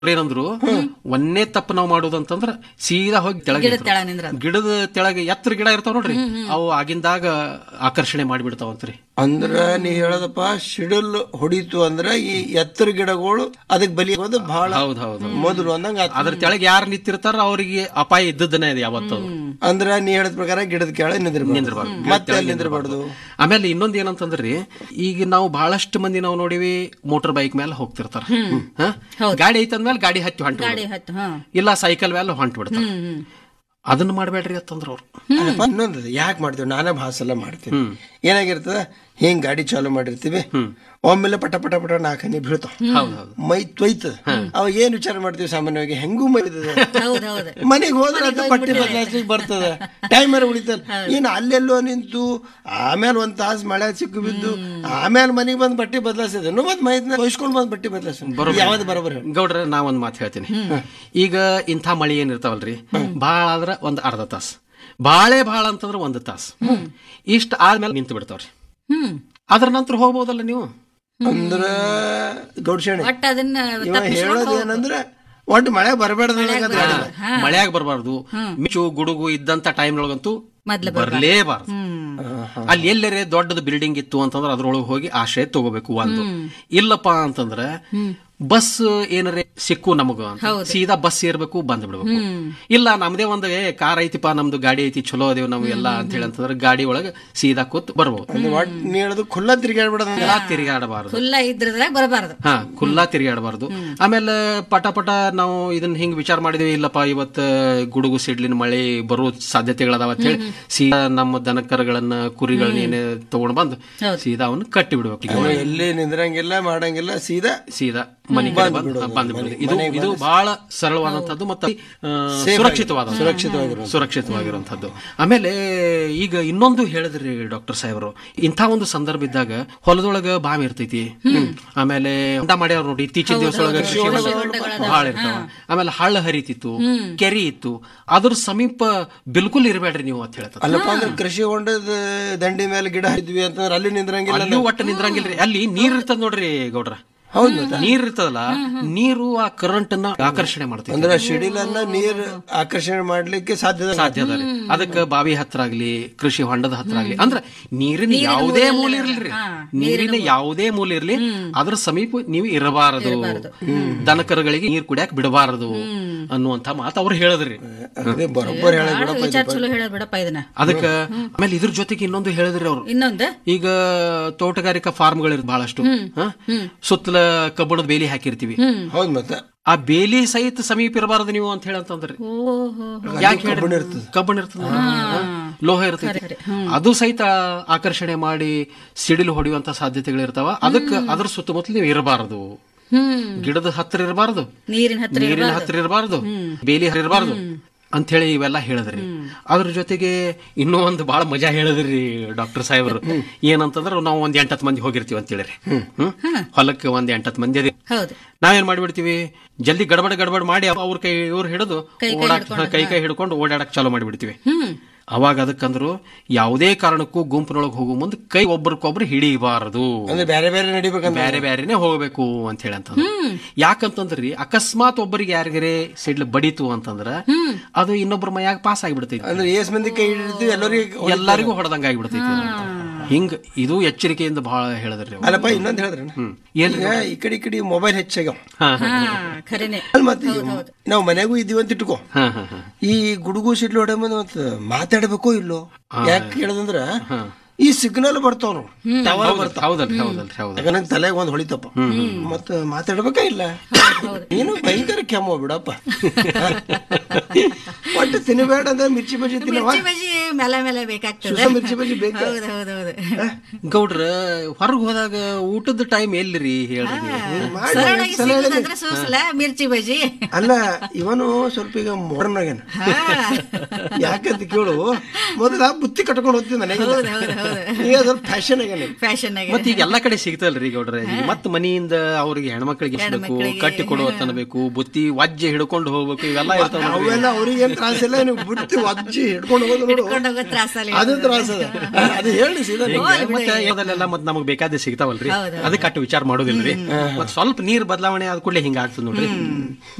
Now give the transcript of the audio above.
ಏನಂದ್ರು ಒಂದೇ ತಪ್ಪು ನಾವು ಮಾಡೋದಂತಂದ್ರ ಸೀದಾ ಹೋಗಿ ತೆಳಗೆ ಗಿಡದ ನಿಂತ್ರು. ತೆಳಗ್ ನಿಂದ್ರದು. ಗಿಡದ ತೆಳಗೆ ಎತ್ತರ ಗಿಡ ಇರ್ತಾವ ನೋಡ್ರಿ ಅವು ಆಗಿಂದಾಗ ಆಕರ್ಷಣೆ ಮಾಡಿಬಿಡ್ತಾವಂತ್ರಿ ಅಂದ್ರ ನೀ ಹೇಳದಪ್ಪ ಸಿಡಲ್ ಹೊಡಿತು ಅಂದ್ರ ಈ ಎತ್ತರ ಗಿಡಗಳು ಅದಕ್ ಬಲಿ ಆಗೋದು ಬಹಳ ಹೌದ್ ಹೌದು ಮೊದಲು ಅಂದಂಗ ಆತು. ಅದ್ರ ತೆಳಗೆ ಯಾರು ನಿಂತಿರ್ತಾರ ಅವರಿಗೆ ಅಪಾಯ ಇದ್ದದ್ದನೇ ಇದೆ ಯಾವತ್ತದು ಅಂದ್ರ ನೀ ಹೇಳದ ಪ್ರಕಾರ ಗಿಡದ ಕೆಳಗೆ ನಿಂದಿರ್ಬಾರ್ದು ನಿಂದ್ರಬಾರ್ದು. ಮತ್ತೆ ಅಲ್ಲಿ ನಿಂದಿರ್ಬಾರ್ದು ಆಮೇಲೆ ಇನ್ನೊಂದ್ ಏನಂತಂದ್ರಿ ಈಗ ನಾವು ಬಹಳಷ್ಟು ಮಂದಿ ನಾವು ನೋಡಿವಿ ಮೋಟರ್ ಬೈಕ್ ಮೇಲೆ ಹೋಗ್ತಿರ್ತಾರ ಹ? ಗಾಡಿ ಐತಂದ್ಮೇಲೆ ಗಾಡಿ ಹತ್ತಿ ಹೊಂಟ ಗಾಡಿ ಹತ್ತು ಹಾ ಇಲ್ಲ ಸೈಕಲ್ ಮೇಲೆ ಹೊಂಟ್ ಬಿಡ್ತಾರ ಅದನ್ನ ಮಾಡ್ಬೇಡ್ರಿ ಅಂತಂದ್ರ ಅವ್ರು ಅಲ್ಲಪ್ಪ ಇನ್ನೊಂದು ಯಾಕೆ ಮಾಡ್ತೀವಿ ನಾನೇ ಭಾಳ ಸಲ ಮಾಡ್ತೀನಿ ಏನಾಗಿರ್ತದ ಹಿಂಗ್ ಗಾಡಿ ಚಾಲು ಮಾಡಿರ್ತೀವಿ ಒಮ್ಮೆಲೆ ಪಟ ಪಟ ಪಟ ನಾಲ್ಕು ಹನಿ ಬೀಳ್ತಾವ ಹೌದ್ ಹೌದು ಮೈ ತೊಯ್ತದ ಅವಾಗ ಏನ್ ವಿಚಾರ ಮಾಡ್ತೀವಿ ಸಾಮಾನ್ಯವಾಗಿ ಹೆಂಗೂ ಮೈ ಹೌದ್ ಹೌದ್ ಮನೆಗೆ ಹೋದ್ರೆ ಅದು ಬಟ್ಟೆ ಬದಲಾಯಿಸ್ಲಿಕ್ಕೆ ಬರ್ತದ ಟೈಮ್ ಉಳಿತದ ಇನ್ನು ಅಲ್ಲೆಲ್ಲೋ ನಿಂತು ಆಮೇಲೆ ಒಂದ್ ತಾಸು ಮಳೆ ಸಿಕ್ಕು ಬಿದ್ದು ಆಮೇಲೆ ಮನೆಗೆ ಬಂದ್ ಬಟ್ಟೆ ಬದಲಾಯಿಸಿದ ಮತ್ ಮೈ ತೊಯ್ಸ್ಕೊಂಡ್ ಬಂದ್ ಬಟ್ಟೆ ಬದಲಾಯಿಸ ಯಾವ್ದು ಬರೋಬರ್ ಹೇಳಿ ಗೌಡ್ರ ನಾ ಒಂದ್ ಮಾತು ಹೇಳ್ತೀನಿ ಈಗ ಇಂಥ ಮಳಿ ಏನಿರ್ತಾವಲ್ರಿ ಭಾಳ ಆದ್ರ ಒಂದ್ ಅರ್ಧ ತಾಸ್ ಬಾಳೆ ಭಾಳ ಅಂತಂದ್ರ ಒಂದ್ ತಾಸ್ ಇಷ್ಟ ಆದ್ಮೇಲೆ ನಿಂತು ಬಿಡ್ತಾವ್ರಿ ಹ್ಮ್ ಅದ್ರ ನಂತರ ಹೋಗ್ಬೋದಲ್ಲ ನೀವು ಅಂದ್ರ ಗೌಡ್ಶಾಣಿ ಒಟ್ಟ ಅದನ್ನ ಇವ ತಪ್ಪಿಸ್ಕೊಂಡ್ ಹೇಳೋದು ಏನಂದ್ರ ಒಟ್ಟು ಮಳೆ ಬರಬೇಡ್ದ ಮಳೆಯಾಗ ಬರಬಾರ್ದು ಮಿಚ್ಚು ಗುಡುಗು ಇದ್ದಂತ ಟೈಮ್ ಒಳಗಂತೂ ಮೊದ್ಲು ಬರ್ಲೇಬಾರ್ದು ಹ್ಮ್ ಅಲ್ಲಿ ಎಲ್ಲರೇ ದೊಡ್ಡದು ಬಿಲ್ಡಿಂಗ್ ಇತ್ತು ಅಂತಂದ್ರೆ ಅದ್ರೊಳಗೆ ಹೋಗಿ ಆಶ್ರಯ ತಗೋಬೇಕು ಒಂದು ಇಲ್ಲಪ್ಪ ಅಂತಂದ್ರೆ ಬಸ್ ಏನರೇ ಸಿಕ್ಕು ನಮಗ ಅಂತ ಸೀದಾ ಬಸ್ ಏರ್ಬೇಕು ಬಂದ್ ಬಿಡ್ಬೇಕು ಇಲ್ಲ ನಮ್ದೇ ಒಂದು ಏ ಕಾರ್ ಐತಿಪ್ಪ ನಮ್ದು ಗಾಡಿ ಐತಿ ಚಲೋ ಅದೇವ್ ನಮ್ಗೆಲ್ಲ ಅಂತ ಹೇಳಿ ಅಂತಂದ್ರೆ ಗಾಡಿ ಒಳಗೆ ಸೀದಾ ಕೂತ್ ಬರ್ಬೋದು ಒಟ್ಟು ನೀ ಹೇಳೋದು ಖುಲ್ಲಾ ತಿರ್ಗಾಡ್ಬಿಡದ ಎಲ್ಲಾ ತಿರುಗಾಡಬಾರ್ದು ಫುಲ್ಲ ಇದ್ರದ್ರಾಗ ಬರಬಾರ್ದು ಹಾ ಕುಲ್ಲಾ ತಿರುಗಾಡಬಾರ್ದು ಆಮೇಲೆ ಪಟ ಪಟ ನಾವು ಇದನ್ನ ಹಿಂಗ್ ವಿಚಾರ ಮಾಡಿದ್ವಿ ಇಲ್ಲಪ್ಪ ಇವತ್ತ ಗುಡುಗು ಸಿಡ್ಲಿನ ಮಳೆ ಬರೋ ಸಾಧ್ಯತೆಗಳದಾವ ಅಂತ ಹೇಳಿ ಸೀದಾ ನಮ್ಮ ದನಕರಗಳನ್ನ ಕುರಿಗಳನ್ನ ಏನೇ ತಗೊಂಡ್ ಬಂದು ಸೀದಾ ಅವನ್ನ ಕಟ್ಟಿ ಬಿಡ್ಬೇಕು ಎಲ್ಲಿ ನಿಂದ್ರಂಗಿಲ್ಲ ಮಾಡಂಗಿಲ್ಲ ಸೀದಾ ಸೀದಾ ಮನೆಗೆ ಬಂದು ಬಂದು ಬಿಡುದು ಇದು ಇದು ಬಹಳ ಸರಳವಾದಂತದ್ದು ಮತ್ತೆ ಆ, ಸುರಕ್ಷಿತವಾದ ಸುರಕ್ಷಿತವಾಗಿರೋ ಸುರಕ್ಷಿತವಾಗಿರುವಂತದ್ದು ಆಮೇಲೆ ಈಗ ಇನ್ನೊಂದು ಹೇಳಿದ್ರಿ ಡಾಕ್ಟರ್ ಸಾಹೇಬರು ಇಂಥ ಒಂದು ಸಂದರ್ಭ ಇದ್ದಾಗ ಹೊಲದೊಳಗ ಬಾವಿ ಇರ್ತೈತಿ ಆಮೇಲೆ ಹೊಂಡ ಮಾಡ್ಯಾರ ನೋಡಿ ಇತ್ತೀಚಿನ ದಿವಸದೊಳಗ ಕೃಷಿ ಹೊಂಡ ಬಹಳ ಇರ್ತಾವ ಆಮೇಲೆ ಹಳ್ಳ ಹರಿತಿತ್ತು ಕೆರಿ ಇತ್ತು ಅದ್ರ ಸಮೀಪ ಬಿಲ್ಕುಲ್ ಇರಬೇಡ್ರಿ ನೀವು ಅಂತ ಹೇಳ್ತಾರೆ ಅಲ್ಲಪ್ಪ ಅಂದ್ರೆ ಕೃಷಿ ಹೊಂಡದ ದಂಡಿ ಮೇಲೆ ಗಿಡ ಇದ್ವಿ ಅಂತಂದ್ರೆ ಅಲ್ಲಿ ನಿಂದ್ರಂಗಿಲ್ಲ ಅಲ್ಲೂ ಒಟ್ಟು ನಿಂದ್ರಂಗಿಲ್ರಿ ಅಲ್ಲಿ ನೀರ್ ಇರ್ತದ ನೋಡ್ರಿ ಗೌಡ್ರ ಹೌದು ನೀರ್ ಇರ್ತದಲ್ಲ ನೀರು ಆ ಕರೆಂಟ್ ಅನ್ನ ಆಕರ್ಷಣೆ ಮಾಡ್ತೈತಿ ಅಂದ್ರೆ ಶಿಡಿಲನ್ನ ನೀರ್ ಆಕರ್ಷಣೆ ಮಾಡ್ಲಿಕ್ಕೆ ಸಾಧ್ಯದ ಸಾಧ್ಯ ಅದ ರೀ ಅದಕ್ಕ ಬಾವಿ ಹತ್ರ ಆಗ್ಲಿ ಕೃಷಿ ಹೊಂಡದ ಹತ್ರ ಆಗ್ಲಿ ಅಂದ್ರ ನೀರಿನ ಯಾವುದೇ ಮೂಲ ಇರ್ಲಿ ನೀರಿನ ಯಾವುದೇ ಮೂಲ ಇರ್ಲಿ ಅದ್ರ ಸಮೀಪ ನೀವು ಇರಬಾರದು ದನಕರುಗಳಿಗೆ ನೀರ್ ಕುಡಿಯಾಕ ಬಿಡಬಾರದು ಅನ್ನುವಂತ ಮಾತು ಅವ್ರು ಹೇಳಿದ್ರಿ ಅದೇ ಬರೋಬ್ಬರ್ ಹೇಳ ಭಾಳ ವಿಚಾರ ಚಲೋ ಹೇಳ ಬಿಡಪ್ಪ ಇದನ್ನ ಅದಕ್ಕ ಆಮೇಲೆ ಇದ್ರ ಜೊತೆಗೆ ಇನ್ನೊಂದು ಹೇಳಿದ್ರಿ ಅವ್ರು ಇನ್ನೊಂದು ಈಗ ತೋಟಗಾರಿಕಾ ಫಾರ್ಮ್ಗಳಿರ್ ಬಹಳಷ್ಟು ಹ? ಸುತ್ತಲ ಕಬ್ಬಣದ ಬೇಲಿ ಹಾಕಿರ್ತೀವಿ ಹೌದ್ ಮತ್ತೆ ಆ ಬೇಲಿ ಸಹಿತ ಸಮೀಪ ಇರಬಾರದು ನೀವು ಅಂತ ಹೇಳಿ ಅಂತಂದ್ರಿ ಓಹೋ ಯಾಕೆ ಕಬ್ಬಣ ಇರ್ತದೆ ಕಬ್ಬಣ ಇರ್ತದೆ ಲೋಹ ಇರ್ತದೆ ಅದು ಸಹಿತ ಆಕರ್ಷಣೆ ಮಾಡಿ ಸಿಡಿಲು ಹೊಡೆಯುವಂತ ಸಾಧ್ಯತೆಗಳಿರ್ತಾವ ಅದಕ್ಕೆ ಅದ್ರ ಸುತ್ತಮುತ್ತಲು ನೀವು ಇರಬಾರದು ಹ್ಮ್ ಗಿಡದ ಹತ್ರ ಇರಬಾರದು ನೀರಿನ ಹತ್ರ ನೀರಿನ ಹತ್ರ ಇರಬಾರದು ಬೇಲಿ ಹತ್ರ ಇರಬಾರದು ಅಂತ ಹೇಳಿ ಇವೆಲ್ಲ ಹೇಳಿದ್ರಿ ಅದ್ರ ಜೊತೆಗೆ ಇನ್ನೂ ಒಂದು ಬಹಳ ಮಜಾ ಹೇಳಿದ್ರಿ ಡಾಕ್ಟರ್ ಸಾಹೇಬ್ರು ಏನಂತಂದ್ರ ನಾವು ಒಂದ್ ಎಂಟತ್ತು ಮಂದಿ ಹೋಗಿರ್ತೀವಿ ಅಂತ ಹೇಳಿರಿ ಹ್ಮ್ ಹೊಲಕ್ಕೆ ಒಂದ್ ಎಂಟತ್ತು ಮಂದಿ ಅದೇ ಹೌದು ನಾವೇನ್ ಮಾಡ್ಬಿಡ್ತೀವಿ ಜಲ್ದಿ ಗಡಬಡ ಗಡಬಡ ಮಾಡಿ ಅವ್ರ ಕೈ ಇವ್ರು ಹಿಡಿದು ಓಡಾಕ್ ಕೈ ಕೈ ಹಿಡ್ಕೊಂಡು ಓಡಾಡಕ್ ಚಾಲೂ ಮಾಡಿಬಿಡ್ತೀವಿ ಅವಾಗ ಅದಕ್ಕಂದ್ರು ಯಾವುದೇ ಕಾರಣಕ್ಕೂ ಗುಂಪಿನೊಳಗೆ ಹೋಗೋ ಮುಂದೆ ಕೈ ಒಬ್ರಿಗೊಬ್ರು ಹಿಡಿಬಾರದು ಅಂದ್ರೆ ಬೇರೆ ಬೇರೆ ನಡಿಬೇಕಂತ ಬೇರೆ ಬೇರೆನೆ ಹೋಗ್ಬೇಕು ಅಂತ ಹೇಳಿ ಅಂತಂದ್ರೆ ಯಾಕಂತಂದ್ರಿ ಅಕಸ್ಮಾತ್ ಒಬ್ಬರಿಗೆ ಯಾರಿಗಾರೆ ಸಿಡ್ಲು ಬಡಿತು ಅಂತಂದ್ರ ಅದು ಇನ್ನೊಬ್ರ ಮೈಯಾಗ ಪಾಸ್ ಆಗಿಬಿಡ್ತೈತಿ ಅಂದ್ರೆ ಏಸ್ ಮಂದಿ ಕೈ ಹಿಡಿತೀವಿ ಎಲ್ಲರಿಗೂ ಎಲ್ಲರಿಗೂ ಹೊಡೆದಂಗ ಆಗಿಬಿಡ್ತೈತಿ ಹಿಂಗ ಇದು ಎಚ್ಚರಿಕೆಯಿಂದ ಬಹಳ ಹೇಳಿದ್ರಿ ಅವ್ರು. ಅಲ್ಲಪ್ಪ ಇನ್ನೊಂದ್ ಹೇಳಿದ್ರ ಹ್ಮ್ ಏನ್ ಈಗ ಈ ಕಡೆ ಈ ಕಡೆ ಮೊಬೈಲ್ ಹೆಚ್ಚಾಗ್ಯಾವ ಹಾ ಹಾ ಖರೇನೆ ಅಲ್ಲಿ ಮತ್ತೆ ನಾವು ಮನೆಗೂ ಇದೀವಿ ಅಂತ ಇಟ್ಕೋ ಹಾ ಹಾ ಹಾ ಈ ಗುಡುಗು ಸಿಡ್ಲು ಹೊಡೆ ಮುಂದೆ ಮತ್ತೆ ಮಾತಾಡ್ಬೇಕೋ ಇಲ್ಲೋ ಯಾಕೆ ಕೇಳದಂದ್ರ ಈ ಸಿಗ್ನಲ್ ಬರ್ತಾವ ನೋಡು ಟವರ್ ಬರ್ತಾವ ಹೌದಲ್ರಿ ಹೌದಲ್ರಿ ಹೌದು ಯಾಕ ನಂಗೆ ತಲೆಗೆ ಒಂದ್ ಹೊಳಿತಪ್ಪ ಮತ್ತ ಮಾತಾಡ್ಬೇಕಾ ಇಲ್ಲ ನೀನು ಭಯಂಕರ ಕೆಮ್ಮು ಬಿಡಪ್ಪ ಒಟ್ಟು ತಿನ್ನಬೇಡ ಅಂದ್ರೆ ಮಿರ್ಚಿ ಬಜ್ಜಿ ತಿನ್ನವ ಮಿರ್ಚಿ ಬಜ್ಜಿ ಮೇಲೆ ಮೇಲೆ ಬೇಕಾಗ್ತದೆ ಸುಸ ಮಿರ್ಚಿ ಬಜ್ಜಿ ಬೇಕಾ ಹೌದು ಹೌದು ಹೌದು ಗೌಡ್ರ ಹೊರಗ್ ಹೋದಾಗ ಊಟದ ಟೈಮ್ ಎಲ್ಲಿರಿ ಹೇಳ್ರಿ ನೀವು? ಮಾಡಿ ಸರಳಾಗಿ ಸಲ ಹೇಳಿದೆ. ಸಿಗುದಂದ್ರೆ ಸೂಸಲ ಮಿರ್ಚಿ ಬಜ್ಜಿ ಅಲ್ಲ ಇವನು ಸ್ವಲ್ಪ ಈಗ ಮಾಡರ್ನ್ ಆಗ್ಯಾನ ಯಾಕಂತ ಕೇಳು ಮೊದಲ ಬುತ್ತಿ ಕಟ್ಕೊಂಡು ಹೋಗ್ತೀವಿ ಮನೆಗೆ ಹೌದು ಹೌದು ಹೌದು ಈಗ ಸ್ವಲ್ಪ ಫ್ಯಾಷನ್ ಆಗ್ಯಾನ ಈಗ. ಫ್ಯಾಷನ್ ಆಗಿ ಮತ್ ಈಗ ಎಲ್ಲಾ ಕಡೆ ಸಿಗ್ತಲ್ರಿ ಗೌಡ್ರ ಈಗ ಮತ್ ಮನಿಯಿಂದ ಅವ್ರಿಗೆ ಹೆಣ್ಮಕ್ಳಿಗೆ ಎಷ್ಟು ಬೇಕು ಕಟ್ಟಿ ಕೊಡುವ ತನಬೇಕು ಬುತ್ತಿ ವಜ್ಜೆ ಹಿಡ್ಕೊಂಡು ಹೋಗ್ಬೇಕು ಇವೆಲ್ಲ ಇರ್ತಾವ ಅವೆಲ್ಲ ಅವ್ರಿಗೆ ಏನ್ ತ್ರಾಸ ತ್ರಾಸಿಲ್ಲ ನೀವು ಬಿಡ್ತಿ ಅಜ್ಜಿ ಹಿಡ್ಕೊಂಡು ಹೋಗೋದು ನೋಡು ಹಿಡ್ಕೊಂಡು ಹೋಗೋ ತ್ರಾಸಲ್ಲಿ ಅದು ತ್ರಾಸ ಅದ ಅದು ಹೇಳಿ ಸೀದಾ ನೀವು. ಮತ್ತೆ ಯಾವ್ದಲ್ಲೆಲ್ಲ ಮತ್ತೆ ನಮಗೆ ಬೇಕಾದ ಸಿಗ್ತಾವಲ್ರಿ ಹೌದು. ಅದಕ್ಕೆ ಅಟ್ಟು ವಿಚಾರ ಮಾಡೋದಿಲ್ರಿ ಮತ್ತೆ ಸ್ವಲ್ಪ ನೀರ್ ಬದಲಾವಣೆ ಆದ ಕೂಡಲೇ ಹಿಂಗ ಆಗ್ತದ ನೋಡ್ರಿ